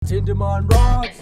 Tinderman rocks.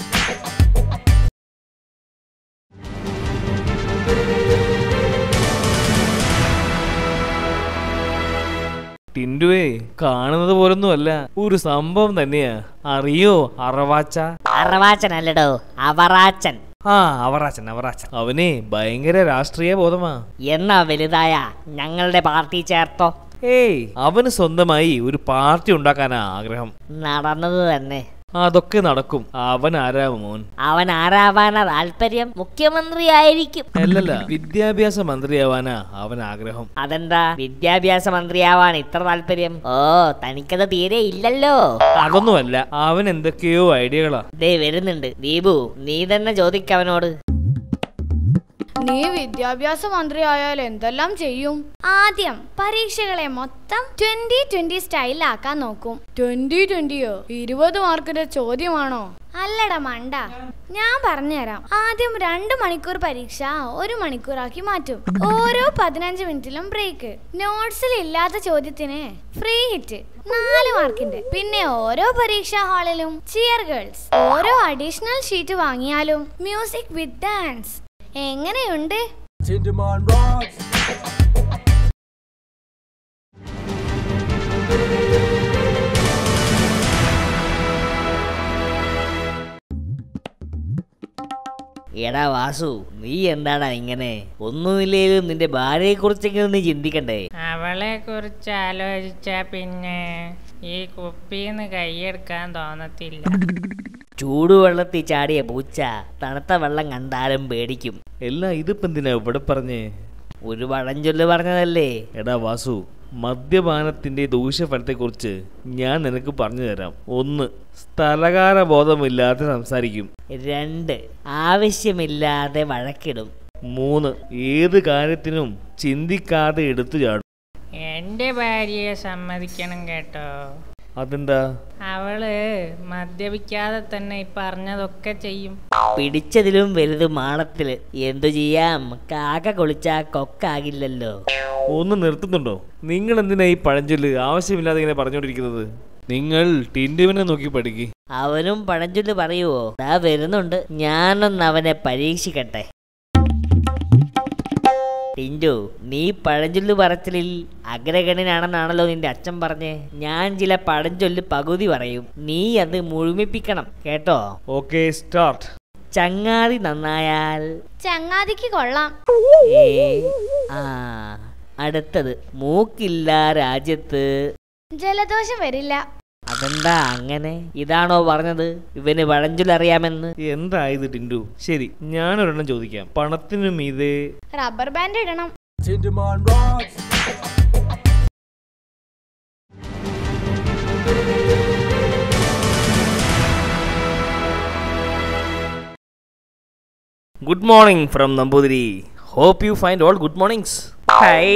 ടിൻഡുവേ കാണുന്നത് പോലൊന്നും അല്ല ഒരു സംഭവം തന്നെയാ അറിയോ അറവാച്ച അറവാച്ചനല്ലടോ അവറാച്ചൻ ആ അവറാച്ചൻ അവറാച്ചൻ അവനെ ഭയങ്കര രാഷ്ട്രീയ ബോധമാ എന്നാ വലുതായ ഞങ്ങളുടെ പാർട്ടി ചേർത്തോ ഏയ് അവന് സ്വന്തമായി ഒരു പാർട്ടി ഉണ്ടാക്കാനാ ആഗ്രഹം നടന്നത് തന്നെ അതൊക്കെ നടക്കും അവൻ ആരാ മോൻ അവൻ ആരാവാനാ താല്പര്യം മുഖ്യമന്ത്രിയായിരിക്കും അല്ലല്ല വിദ്യാഭ്യാസ മന്ത്രിയാവാനാ അവൻ ആഗ്രഹം അതെന്താ വിദ്യാഭ്യാസ മന്ത്രിയാവാൻ ഇത്ര താല്പര്യം ഓ തനിക്കത് തീരെ ഇല്ലല്ലോ അതൊന്നുമല്ല അവൻ എന്തൊക്കെയോ ഐഡിയകളാ ദേ വരുന്നുണ്ട് ദീപു നീ തന്നെ ചോദിക്കവനോട് നീ വിദ്യാഭ്യാസ മന്ത്രിയായാൽ എന്തെല്ലാം ചെയ്യും ആദ്യം പരീക്ഷകളെ മൊത്തം ട്വന്റി ട്വന്റി സ്റ്റൈലാക്കാൻ നോക്കും ട്വന്റി ട്വന്റിയോ ഇരുപത് മാർക്കിന്റെ ചോദ്യമാണോ അല്ലട മണ്ട ഞാൻ പറഞ്ഞുതരാം ആദ്യം രണ്ട് മണിക്കൂർ പരീക്ഷ ഒരു മണിക്കൂറാക്കി മാറ്റും ഓരോ പതിനഞ്ച് മിനിറ്റിലും ബ്രേക്ക് നോട്ട്സിൽ ഇല്ലാത്ത ചോദ്യത്തിന് ഫ്രീ ഹിറ്റ് നാല് മാർക്കിന്റെ പിന്നെ ഓരോ പരീക്ഷാ ഹാളിലും ചിയർ ഗേൾസ് ഓരോ അഡീഷണൽ ഷീറ്റ് വാങ്ങിയാലും മ്യൂസിക് വിത്ത് ഡാൻസ് എങ്ങനെയുണ്ട് Tinderman rocks. എടാ വാസു നീ എന്താടാ ഇങ്ങനെ ഒന്നുമില്ലേലും നിന്റെ ഭാര്യയെ കുറിച്ചെങ്കിലും നീ ചിന്തിക്കണ്ടേ അവളെ കുറിച്ച് ആലോചിച്ച പിന്നെ ഈ കുപ്പിന്ന് കൈയെടുക്കാൻ തോന്നത്തില്ല ചൂടുവെള്ളത്തിൽ ചാടിയ പൂച്ച തണുത്ത വെള്ളം കണ്ടാലും പേടിക്കും എല്ലാം ഇതിപ്പോ എന്തിനാ ഇവിടെ പറഞ്ഞേ ഒരു പഴഞ്ചൊല്ല് പറഞ്ഞതല്ലേ എടാ വാസു മദ്യപാനത്തിന്റെ ദൂഷ്യഫലത്തെക്കുറിച്ച് ഞാൻ നിനക്ക് പറഞ്ഞു തരാം ഒന്ന് സ്ഥലകാല ബോധമില്ലാതെ സംസാരിക്കും രണ്ട് ആവശ്യമില്ലാതെ വഴക്കിടും മൂന്ന് ഏത് കാര്യത്തിനും ചിന്തിക്കാതെ എടുത്തു ചാടും എൻ്റെ ഭാര്യയെ സമ്മതിക്കണം കേട്ടോ അതെന്താ അവള് മദ്യപിക്കാതെ തന്നെ ഈ പറഞ്ഞതൊക്കെ ചെയ്യും പിടിച്ചതിലും വലുത് മാളത്തില് എന്തു ചെയ്യാം കാക്ക കൊളിച്ച കൊക്കാകില്ലല്ലോ ഒന്ന് നിർത്തുന്നുണ്ടോ നിങ്ങൾ എന്തിനാ ഈ പഴഞ്ചൊല്ല് ആവശ്യമില്ലാതെ ഇങ്ങനെ പറഞ്ഞുകൊണ്ടിരിക്കുന്നത് നിങ്ങൾ ടിൻഡുവിനെ നോക്കി പഠിക്ക് അവനും പഴഞ്ചൊല്ല് പറയുവോ ദാ വരുന്നുണ്ട് ഞാനൊന്ന് അവനെ പരീക്ഷിക്കട്ടെ ടിൻഡു നീ പഴഞ്ചൊല്ല് പറച്ചിലിൽ അഗ്രഗണനാണെന്നാണല്ലോ നിന്റെ അച്ഛൻ പറഞ്ഞേ ഞാൻ ചില പഴഞ്ചൊല്ല് പകുതി പറയും നീ അത് മുഴുമിപ്പിക്കണം കേട്ടോ ഓക്കെ സ്റ്റാർട്ട് ചങ്ങാതി നന്നായാൽ ചങ്ങാതിക്ക് കൊള്ളാം ഏ ആ അടുത്തത് മൂക്കില്ല രാജ്യത്ത് ജലദോഷം വരില്ല അതെന്താ അങ്ങനെ ഇതാണോ പറഞ്ഞത് ഇവന് പഴഞ്ചൊല്ല് അറിയാമെന്ന് എന്തായത് ടിൻഡു ശരി ഞാനൊരെണ്ണം ചോദിക്കാം പണത്തിനു മീതെ റബ്ബർ ബാൻഡ് ഇടണം Tinderman rocks. Good morning from Namboothiri hope you find all good mornings high